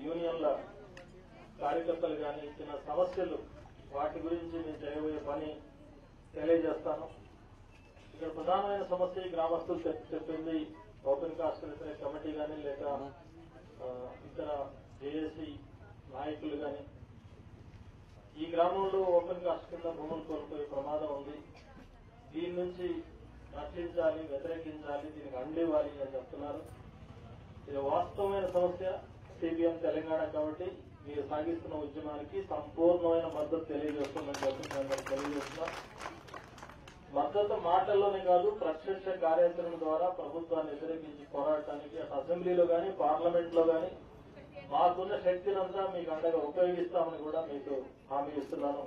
యూనియన్ల కార్యకర్తలు కానీ ఇచ్చిన సమస్యలు వాటి గురించి నేను చేయబోయే పని తెలియజేస్తాను ఇక్కడ ప్రధానమైన సమస్య ఈ గ్రామస్తులు చెప్- చెప్పింది ఓపెన్ కాస్ట్ వ్యతిరేక కమిటీ కానీ లేక ఆ, ఇతర జేఏసీ నాయకులు కానీ ఈ గ్రామంలో ఓపెన్ కాస్ట్ కింద భూములు కోల్పోయే ప్రమాదం ఉంది దీని నుంచి రక్షించాలి వ్యతిరేకించాలి దీనికి అండివ్వాలి అని చెప్తున్నారు ఇది వాస్తవమైన సమస్య సిపిఎం తెలంగాణ కాబట్టి మీరు సాగిస్తున్న ఉద్యమానికి సంపూర్ణమైన మద్దతు తెలియజేస్తుందని చెప్పి నేను అందరికీ తెలియజేస్తున్నా మద్దతు మాటల్లోనే కాదు ప్రత్యక్ష కార్యాచరణ ద్వారా ప్రభుత్వాన్ని వ్యతిరేకించి పోరాడటానికి అటు అసెంబ్లీలో గాని పార్లమెంట్ లో గాని మాకున్న శక్తినంతా మీకు అండగా ఉపయోగిస్తామని కూడా మీకు హామీ ఇస్తున్నాను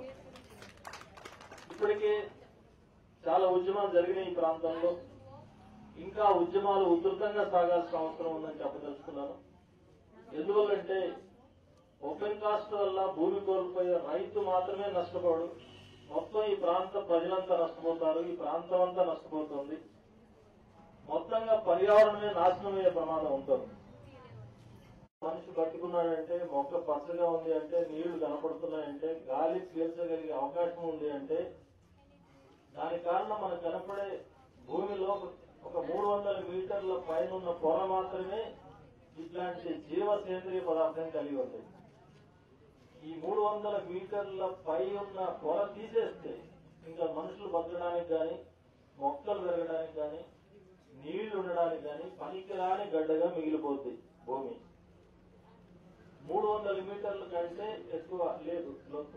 ఇప్పటికే చాలా ఉద్యమాలు జరిగినాయి ఈ ప్రాంతంలో ఇంకా ఉద్యమాలు ఉధృతంగా సాగాల్సిన అవసరం ఉందని చెప్పదలుచుకున్నాను ఎందువల్లంటే ఓపెన్ కాస్ట్ వల్ల భూమి కోల్పోయే రైతు మాత్రమే నష్టపోడు మొత్తం ఈ ప్రాంత ప్రజలంతా నష్టపోతారు ఈ ప్రాంతం అంతా నష్టపోతుంది మొత్తంగా పర్యావరణమే నాశనం అయ్యే ప్రమాదం ఉంటుంది మనిషి బతుకున్నాడంటే మొక్క పచ్చగా ఉంది అంటే నీళ్లు కనపడుతున్నాయంటే గాలి పీల్చగలిగే అవకాశం ఉంది అంటే దానికి కారణం మనకు కనపడే భూమిలో ఒక మూడు వందల మీటర్ల పైన ఉన్న పొర మాత్రమే ఇట్లాంటి జీవ సేంద్రియ పదార్థం కలిగి ఉంది ఈ మూడు వందల మీటర్ల పై ఉన్న పొర తీసేస్తే ఇంకా మనుషులు బతకడానికి కానీ మొక్కలు పెరగడానికి కానీ నీళ్లు ఉండడానికి కానీ పనికిరాని గడ్డగా మిగిలిపోద్ది భూమి మూడు వందల మీటర్ల కంటే ఎక్కువ లేదు లోతు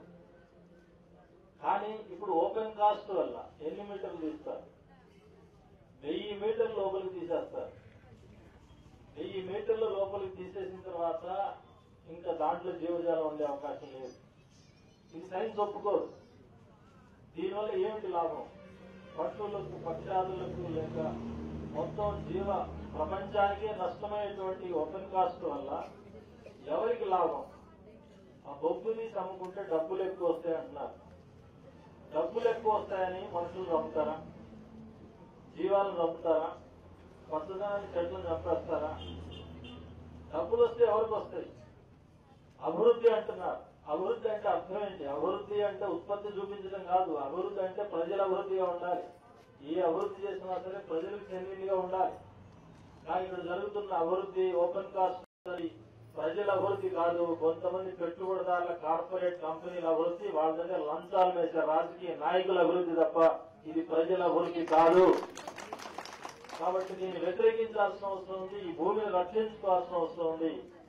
కానీ ఇప్పుడు ఓపెన్ కాస్ట్ వల్ల ఎన్ని మీటర్లు తీస్తారు వెయ్యి మీటర్ల లోపలికి తీసేస్తారు వెయ్యి మీటర్ల లోపలికి తీసేసిన తర్వాత ఇంకా దాంట్లో జీవజాలం ఉండే అవకాశం లేదు ఇది సైన్స్ ఒప్పుకోదు దీనివల్ల ఏమిటి లాభం పశువులకు పక్షాదులకు లేక మొత్తం జీవ ప్రపంచానికే నష్టమయ్యేటువంటి ఓపెన్ కాస్ట్ వల్ల ఎవరికి లాభం ఆ బొగ్గుని అమ్ముకుంటే డబ్బులు ఎక్కువ వస్తాయి అంటున్నారు డబ్బులు ఎక్కువ వస్తాయని మనుషులు చంపుతారా జీవాలను చంపుతారా పచ్చదనాన్ని చెట్లను చంపేస్తారా డబ్బులు వస్తే ఎవరికి వస్తాయి అభివృద్ధి అంటున్నారు అభివృద్ధి అంటే అర్థం ఏంటి అభివృద్ధి అంటే ఉత్పత్తి చూపించడం కాదు అభివృద్ధి అంటే ప్రజల అభివృద్ధిగా ఉండాలి ఏ అభివృద్ధి చేసినా సరే ప్రజలకు చెందినదిగా ఉండాలి కానీ ఇక్కడ జరుగుతున్న అభివృద్ధి ఓపెన్ కాస్ట్ అది ప్రజల అభివృద్ధి కాదు కొంతమంది పెట్టుబడిదారుల కార్పొరేట్ కంపెనీల అభివృద్ధి వాళ్ళ దగ్గర లంచాలు వేసే రాజకీయ నాయకుల అభివృద్ధి తప్ప ఇది ప్రజల అభివృద్ధి కాదు కాబట్టి దీన్ని వ్యతిరేకించాల్సిన అవసరం ఉంది ఈ భూమిని రక్షించుకోవాల్సిన అవసరం ఉంది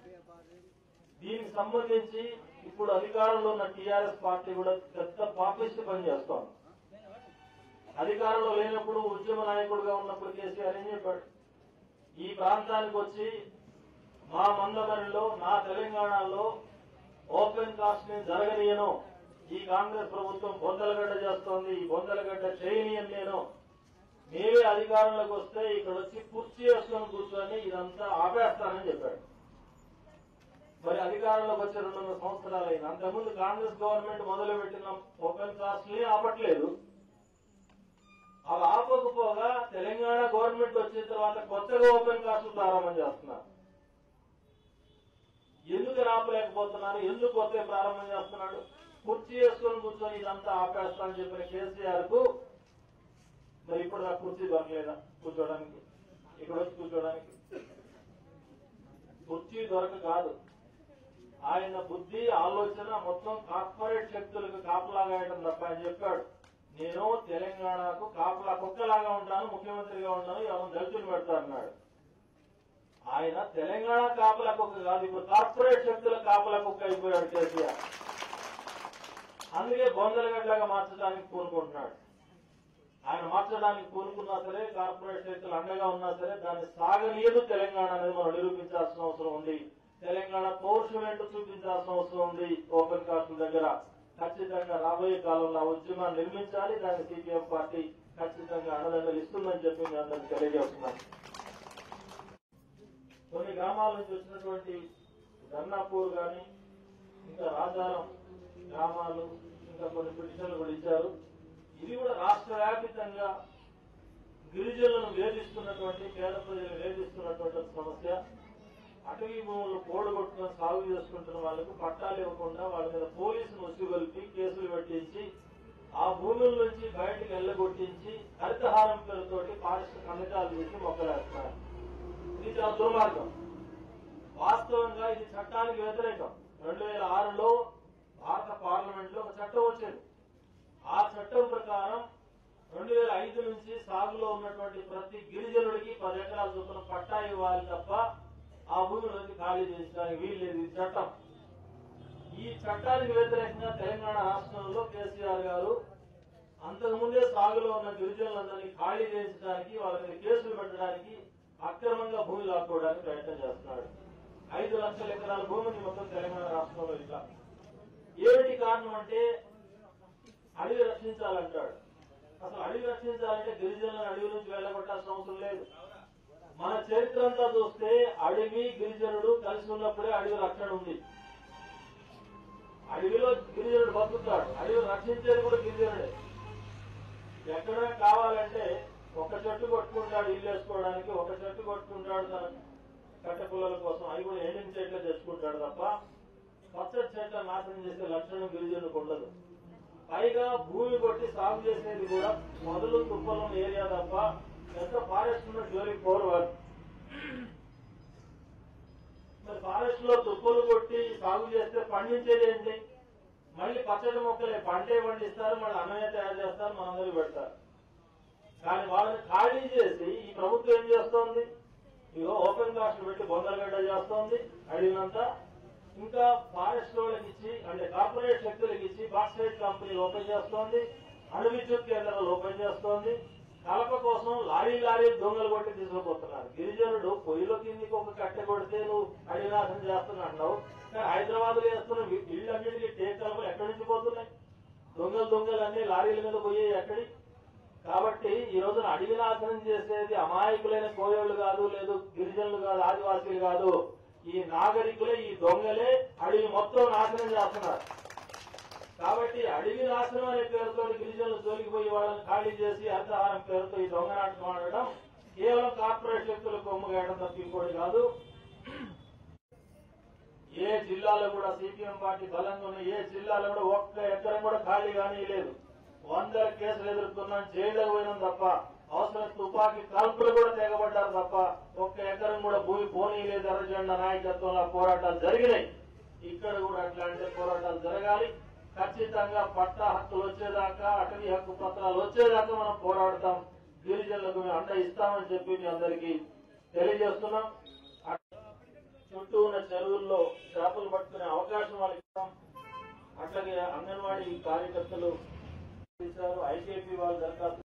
దీనికి సంబంధించి ఇప్పుడు అధికారంలో ఉన్న టీఆర్ఎస్ పార్టీ కూడా పెద్ద పాపిస్ట్ పని చేస్తోంది అధికారంలో లేనప్పుడు ఉద్యమ నాయకుడిగా ఉన్నప్పుడు కేసీఆర్ ఏం చెప్పాడు ఈ ప్రాంతానికి వచ్చి మా మందమరిలో నా తెలంగాణలో ఓపెన్ కాస్ట్ ని జరగనీయను ఈ కాంగ్రెస్ ప్రభుత్వం బొందలగడ్డ చేస్తోంది ఈ బొందలగడ్డ చేయనీయను నేను మేమే అధికారంలోకి వస్తే ఇక్కడ వచ్చి కుర్చీ వేసుకొని కూర్చొని ఇదంతా ఆపేస్తానని చెప్పాడు మరి అధికారంలోకి వచ్చే రెండున్నర సంవత్సరాలు అయింది అంతకుముందు కాంగ్రెస్ గవర్నమెంట్ మొదలుపెట్టిన ఓపెన్ కాస్ట్ ని ఆపట్లేదు అవి ఆపకపోగా తెలంగాణ గవర్నమెంట్ వచ్చిన తర్వాత కొత్తగా ఓపెన్ కాస్ట్ ప్రారంభం చేస్తున్నారు ఎందుకు ఆపలేకపోతున్నారు ఎందుకు కొత్తగా ప్రారంభం చేస్తున్నాడు కుర్చీ వేసుకొని కూర్చొని ఇదంతా ఆపేస్తా అని చెప్పిన కేసీఆర్ కు మరి ఇప్పుడు నాకు కుర్చీ దొరకలేదా కూర్చోడానికి ఇక్కడ వచ్చి కూర్చోడానికి కుర్చీ దొరక కాదు ఆయన బుద్ధి ఆలోచన మొత్తం కార్పొరేట్ శక్తులకు కాపలాగాయడం తప్ప ఆయన చెప్పాడు నేను తెలంగాణకు కాపలా కుక్కలాగా ఉంటాను ముఖ్యమంత్రిగా ఉన్నాను ఎవరు దళితులు పెడతారన్నాడు ఆయన తెలంగాణ కాపలా కుక్క కాదు ఇప్పుడు కార్పొరేట్ శక్తుల కాపలా కుక్క అయిపోయాడు కేసీఆర్ అందుకే బొందలగడ్డలాగా మార్చడానికి పూనుకుంటున్నాడు ఆయన మార్చడానికి పూనుకున్నా సరే కార్పొరేట్ శక్తులు అండగా ఉన్నా సరే దాన్ని సాగనీయదు తెలంగాణ అనేది మనం నిరూపించాల్సిన అవసరం ఉంది తెలంగాణ పౌరుషం ఏంటో చూపించాల్సిన అవసరం ఉంది ఓపెన్ కాస్టుల దగ్గర ఖచ్చితంగా రాబోయే కాలంలో ఆ ఉద్యమాన్ని నిర్మించాలి దాన్ని సిపిఎం పార్టీ ఖచ్చితంగా అండదండలు ఇస్తుందని చెప్పి మీ అందరికి తెలియజేస్తున్నాను కొన్ని గ్రామాల నుంచి వచ్చినటువంటి గన్నాపూర్ గాని ఇంకా రాజారం గ్రామాలు ఇంకా కొన్ని పిటిషన్లు కూడా ఇచ్చారు ఇది కూడా రాష్ట్ర వ్యాపితంగా గిరిజనులను వేధిస్తున్నటువంటి పేద ప్రజలు వేధిస్తున్నటువంటి ఒక సమస్య అటవీ భూములు కూడగొట్టుకుని సాగు చేసుకుంటున్న వాళ్ళకు పట్టాలు ఇవ్వకుండా వాళ్ళ మీద పోలీసులు ఉసిగొల్పి కేసులు పెట్టించి ఆ భూముల నుంచి బయటకు వెళ్ళగొట్టించి హరితహారం పేరుతోటి పారిశ్ర కన్నకాలు చేసి మొక్కలేస్తున్నారు ఇది చాలా దుర్మార్గం వాస్తవంగా ఇది చట్టానికి వ్యతిరేకం రెండు వేల ఆరులో భారత పార్లమెంట్ లో ఒక చట్టం వచ్చింది ఆ చట్టం ప్రకారం రెండు వేల ఐదు నుంచి సాగులో ఉన్నటువంటి ప్రతి గిరిజనుడికి పది ఎకరాల చొప్పున పట్టా ఇవ్వాలి తప్ప ఆ భూమిలోకి ఖాళీ చేయించడానికి వీల్లేదు ఇది చట్టం ఈ చట్టానికి వ్యతిరేకంగా తెలంగాణ రాష్ట్రంలో కేసీఆర్ గారు అంతకుముందే సాగులో ఉన్న గిరిజనులందరినీ ఖాళీ చేయించడానికి వాళ్ళ మీద కేసులు పెట్టడానికి అక్రమంగా భూమి లాక్కోవడానికి ప్రయత్నం చేస్తున్నాడు ఐదు లక్షల ఎకరాల భూమిని మొత్తం తెలంగాణ రాష్ట్రంలో ఇట్లా ఏమిటి కారణం అంటే అడవి రక్షించాలంటాడు అసలు అడవి రక్షించాలంటే గిరిజనులను అడవి నుంచి వెళ్ళగొట్టాల్సిన అవసరం లేదు మన చరిత్ర అంతా చూస్తే అడవి గిరిజనుడు కలిసి ఉన్నప్పుడే అడవి రక్షణ ఉంది అడవిలో గిరిజనుడు బతుకుతాడు అడవి రక్షించేది కూడా గిరిజనుడే ఎక్కడైనా కావాలంటే ఒక చెట్టు కొట్టుకుంటాడు ఇల్లు వేసుకోవడానికి ఒక చెట్టు కొట్టుకుంటాడు తన కట్ట పిల్లల కోసం అవి కూడా ఎండిన చెట్లు తెచ్చుకుంటాడు తప్ప పచ్చడి చెట్ల నాశనం చేసే లక్షణం గిరిజనులకు ఉండదు పైగా భూమి కొట్టి సాగు చేసేది కూడా మొదలు తుప్పలం ఏరియా తప్ప ఎంత ఫారెస్ట్ ఉన్న జోలికి పోరు వారు మరి ఫారెస్ట్ లో తుప్పలు కొట్టి సాగు చేస్తే పండించేది ఏంటి మళ్ళీ పచ్చడి మొక్కలే పంటే పండిస్తారు మళ్ళీ అన్నమే తయారు చేస్తారు మనందరూ పెడతారు కానీ వాళ్ళని ఖాళీ చేసి ఈ ప్రభుత్వం ఏం చేస్తోంది ఇగో ఓపెన్ కాస్ట్ పెట్టి బొందలగడ్డ చేస్తోంది అడిగినంత ఇంకా ఫారెస్ట్ వాళ్ళకి ఇచ్చి అంటే కార్పొరేట్ శక్తులకు ఇచ్చి బాక్సైట్ కంపెనీలు ఓపెన్ చేస్తోంది అణు విద్యుత్ కేంద్రాలు ఓపెన్ చేస్తోంది కలప కోసం లారీ లారీ దొంగలు కొట్టి తీసుకుపోతున్నారు గిరిజనుడు పొయ్యిలో కిందికి ఒక కట్టె కొడితే నువ్వు అడినాశం చేస్తున్నా అంటున్నావు కానీ హైదరాబాద్ లో చేస్తున్న ఇళ్ళన్నిటికీ టేక్ కలపలు ఎక్కడి నుంచి పోతున్నాయి దొంగలు దొంగలు అన్ని లారీల మీద పోయాయి ఎక్కడి కాబట్టి ఈ రోజున అడవి నాశనం చేసేది అమాయకులైన కోయోళ్ళు కాదు లేదు గిరిజనులు కాదు ఆదివాసీలు కాదు ఈ నాగరికులే ఈ దొంగలే అడవి మొత్తం నాశనం చేస్తున్నారు కాబట్టి అడవి నాశనం అనే పేరుతో గిరిజనులు జోలికిపోయి వాళ్ళని ఖాళీ చేసి హరితహారం పేరుతో ఈ దొంగ నాటకం ఆడడం కేవలం కార్పొరేట్ శక్తులకు కొమ్ము వేయడం తప్ప ఇంకోటి కాదు ఏ జిల్లాలో కూడా సిపిఎం పార్టీ బలంగా ఉన్న ఏ జిల్లాలో కూడా ఒక్క ఎకరం కూడా ఖాళీ కానీ లేదు వందల కేసులు ఎదుర్కొన్నాం జైళ్ళకు పోయినాం తప్ప అవసరం తుపాకీ కాల్పులు కూడా తెగబడ్డారు తప్ప ఒక్క ఎకరం కూడా భూమి పోనీలేదు ఎర్రజెండా నాయకత్వంలో పోరాటాలు జరిగినాయి ఇక్కడ కూడా అట్లాంటి పోరాటాలు జరగాలి ఖచ్చితంగా పట్టా హక్కులు వచ్చేదాకా అటవీ హక్కు పత్రాలు వచ్చేదాకా మనం పోరాడతాం గిరిజనులకు మేము అండ ఇస్తామని చెప్పి మీ అందరికీ తెలియజేస్తున్నాం చుట్టూ ఉన్న చెరువుల్లో చేపలు పట్టుకునే అవకాశం వాళ్ళకి ఇస్తాం అట్లాగే అంగన్వాడీ కార్యకర్తలు ఇచ్చారు ఐకేపీ వాళ్ళు దరఖాస్తు